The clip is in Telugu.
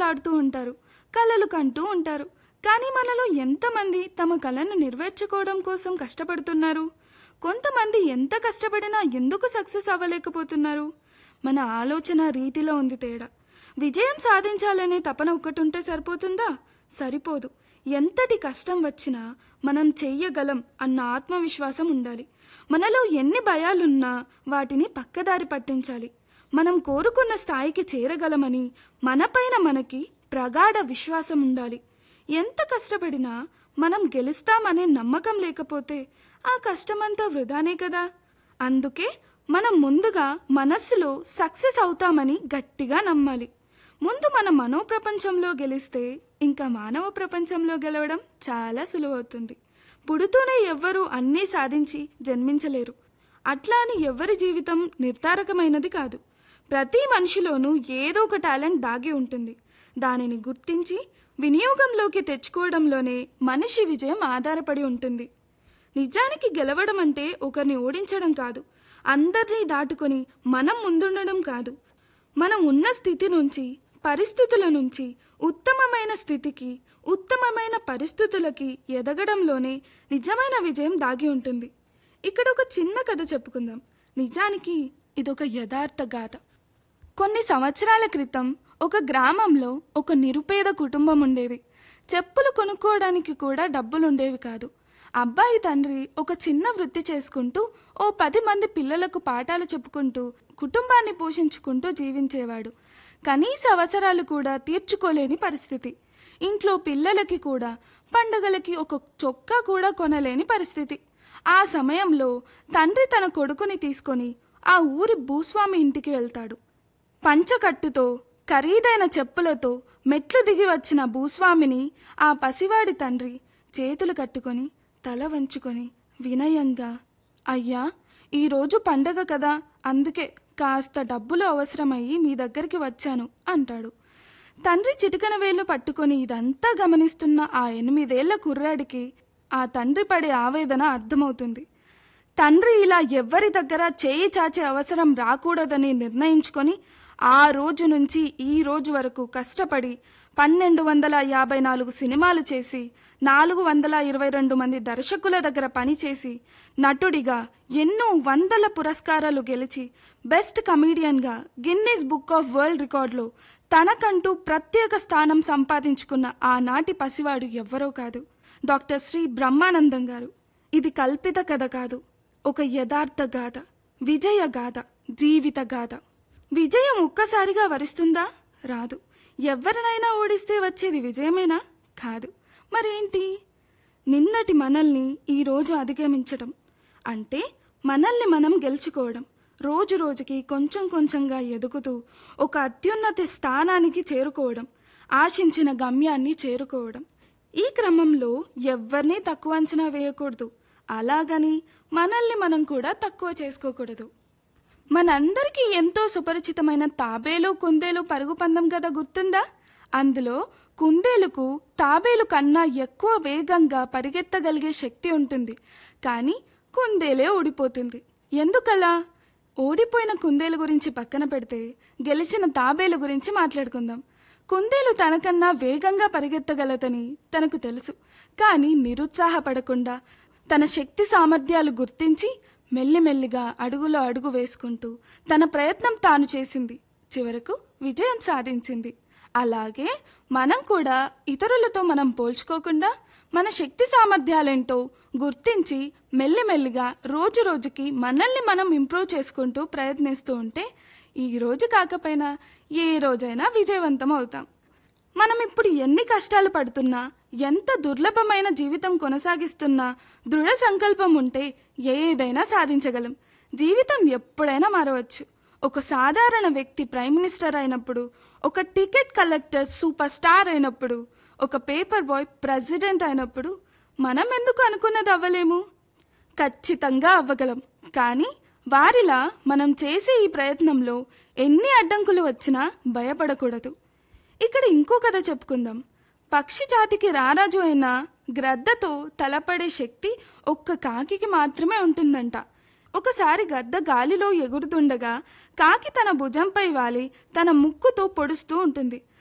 ఆడుతూ ఉంటారు కలలు కంటూ ఉంటారు కానీ మనలో ఎంతమంది తమ కలను నెరవేర్చుకోవడం కోసం కష్టపడుతున్నారు కొంతమంది ఎంత కష్టపడినా ఎందుకు సక్సెస్ అవ్వలేకపోతున్నారు మన ఆలోచన రీతిలో ఉంది తేడా విజయం సాధించాలనే తపన ఒక్కటుంటే సరిపోతుందా సరిపోదు ఎంతటి కష్టం వచ్చినా మనం చెయ్యగలం అన్న ఆత్మవిశ్వాసం ఉండాలి మనలో ఎన్ని భయాలున్నా వాటిని పక్కదారి పట్టించాలి మనం కోరుకున్న స్థాయికి చేరగలమని మనపైన మనకి ప్రగాఢ విశ్వాసం ఉండాలి ఎంత కష్టపడినా మనం గెలుస్తామనే నమ్మకం లేకపోతే ఆ కష్టమంతా వృధానే కదా అందుకే మనం ముందుగా మనస్సులో సక్సెస్ అవుతామని గట్టిగా నమ్మాలి ముందు మన మనోప్రపంచంలో గెలిస్తే ఇంకా మానవ ప్రపంచంలో గెలవడం చాలా సులువవుతుంది పుడుతూనే ఎవ్వరూ అన్నీ సాధించి జన్మించలేరు అట్లా అని ఎవ్వరి జీవితం నిర్ధారకమైనది కాదు ప్రతి మనిషిలోనూ ఏదో ఒక టాలెంట్ దాగి ఉంటుంది దానిని గుర్తించి వినియోగంలోకి తెచ్చుకోవడంలోనే మనిషి విజయం ఆధారపడి ఉంటుంది నిజానికి గెలవడం అంటే ఒకరిని ఓడించడం కాదు అందరినీ దాటుకొని మనం ముందుండడం కాదు మనం ఉన్న స్థితి నుంచి పరిస్థితుల నుంచి ఉత్తమమైన స్థితికి ఉత్తమమైన పరిస్థితులకి ఎదగడంలోనే నిజమైన విజయం దాగి ఉంటుంది ఇక్కడ ఒక చిన్న కథ చెప్పుకుందాం నిజానికి ఇదొక యథార్థ గాథ కొన్ని సంవత్సరాల క్రితం ఒక గ్రామంలో ఒక నిరుపేద కుటుంబం ఉండేది చెప్పులు కొనుక్కోవడానికి కూడా డబ్బులుండేవి కాదు అబ్బాయి తండ్రి ఒక చిన్న వృత్తి చేసుకుంటూ ఓ పది మంది పిల్లలకు పాఠాలు చెప్పుకుంటూ కుటుంబాన్ని పోషించుకుంటూ జీవించేవాడు కనీస అవసరాలు కూడా తీర్చుకోలేని పరిస్థితి ఇంట్లో పిల్లలకి కూడా పండగలకి ఒక చొక్కా కూడా కొనలేని పరిస్థితి ఆ సమయంలో తండ్రి తన కొడుకుని తీసుకొని ఆ ఊరి భూస్వామి ఇంటికి వెళ్తాడు పంచకట్టుతో ఖరీదైన చెప్పులతో మెట్లు దిగి వచ్చిన భూస్వామిని ఆ పసివాడి తండ్రి చేతులు కట్టుకొని తల వంచుకొని వినయంగా అయ్యా ఈరోజు పండగ కదా అందుకే కాస్త డబ్బులు అవసరమయ్యి మీ దగ్గరికి వచ్చాను అంటాడు తండ్రి చిటికన వేలు పట్టుకొని ఇదంతా గమనిస్తున్న ఆ ఎనిమిదేళ్ల కుర్రాడికి ఆ తండ్రి పడే ఆవేదన అర్థమవుతుంది తండ్రి ఇలా ఎవ్వరి దగ్గర చేయి చాచే అవసరం రాకూడదని నిర్ణయించుకొని ఆ రోజు నుంచి ఈ రోజు వరకు కష్టపడి పన్నెండు వందల యాభై నాలుగు సినిమాలు చేసి నాలుగు వందల ఇరవై రెండు మంది దర్శకుల దగ్గర పనిచేసి నటుడిగా ఎన్నో వందల పురస్కారాలు గెలిచి బెస్ట్ కమీడియన్గా గిన్నీస్ బుక్ ఆఫ్ వరల్డ్ రికార్డులో తనకంటూ ప్రత్యేక స్థానం సంపాదించుకున్న ఆనాటి పసివాడు ఎవ్వరో కాదు డాక్టర్ శ్రీ బ్రహ్మానందం గారు ఇది కల్పిత కథ కాదు ఒక యథార్థ గాథ విజయ గాథ జీవిత గాథ విజయం ఒక్కసారిగా వరిస్తుందా రాదు ఎవరినైనా ఓడిస్తే వచ్చేది విజయమేనా కాదు మరేంటి నిన్నటి మనల్ని ఈరోజు అధిగమించడం అంటే మనల్ని మనం గెలుచుకోవడం రోజు రోజుకి కొంచెం కొంచెంగా ఎదుగుతూ ఒక అత్యున్నత స్థానానికి చేరుకోవడం ఆశించిన గమ్యాన్ని చేరుకోవడం ఈ క్రమంలో ఎవ్వరినీ తక్కువ అంచనా వేయకూడదు అలాగని మనల్ని మనం కూడా తక్కువ చేసుకోకూడదు మనందరికీ ఎంతో సుపరిచితమైన తాబేలు కుందేలు పరుగు పందెం కదా గుర్తుందా అందులో కుందేలుకు తాబేలు కన్నా ఎక్కువ వేగంగా పరిగెత్తగలిగే శక్తి ఉంటుంది కానీ కుందేలే ఓడిపోతుంది ఎందుకలా ఓడిపోయిన కుందేలు గురించి పక్కన పెడితే గెలిచిన తాబేలు గురించి మాట్లాడుకుందాం కుందేలు తనకన్నా వేగంగా పరిగెత్తగలదని తనకు తెలుసు కానీ నిరుత్సాహపడకుండా తన శక్తి సామర్థ్యాలు గుర్తించి మెల్లిమెల్లిగా అడుగులో అడుగు వేసుకుంటూ తన ప్రయత్నం తాను చేసింది చివరకు విజయం సాధించింది అలాగే మనం కూడా ఇతరులతో మనం పోల్చుకోకుండా మన శక్తి సామర్థ్యాలేంటో గుర్తించి మెల్లిమెల్లిగా రోజు రోజుకి మనల్ని మనం ఇంప్రూవ్ చేసుకుంటూ ప్రయత్నిస్తూ ఉంటే ఈ రోజు కాకపోయినా ఏ రోజైనా విజయవంతం అవుతాం మనం ఇప్పుడు ఎన్ని కష్టాలు పడుతున్నా ఎంత దుర్లభమైన జీవితం కొనసాగిస్తున్నా దృఢ సంకల్పం ఉంటే ఏదైనా సాధించగలం జీవితం ఎప్పుడైనా మారవచ్చు ఒక సాధారణ వ్యక్తి ప్రైమ్ మినిస్టర్ అయినప్పుడు ఒక టికెట్ కలెక్టర్ సూపర్ స్టార్ అయినప్పుడు ఒక పేపర్ బాయ్ ప్రెసిడెంట్ అయినప్పుడు మనం ఎందుకు అనుకున్నది అవ్వలేము ఖచ్చితంగా అవ్వగలం కానీ వారిలా మనం చేసే ఈ ప్రయత్నంలో ఎన్ని అడ్డంకులు వచ్చినా భయపడకూడదు ఇక్కడ ఇంకో కథ చెప్పుకుందాం పక్షి జాతికి రారాజు అయిన గ్రద్దతో తలపడే శక్తి ఒక్క కాకికి మాత్రమే ఉంటుందంట ఒకసారి గద్ద గాలిలో ఎగురుతుండగా కాకి తన భుజంపై వాలి తన ముక్కుతో పొడుస్తూ ఉంటుంది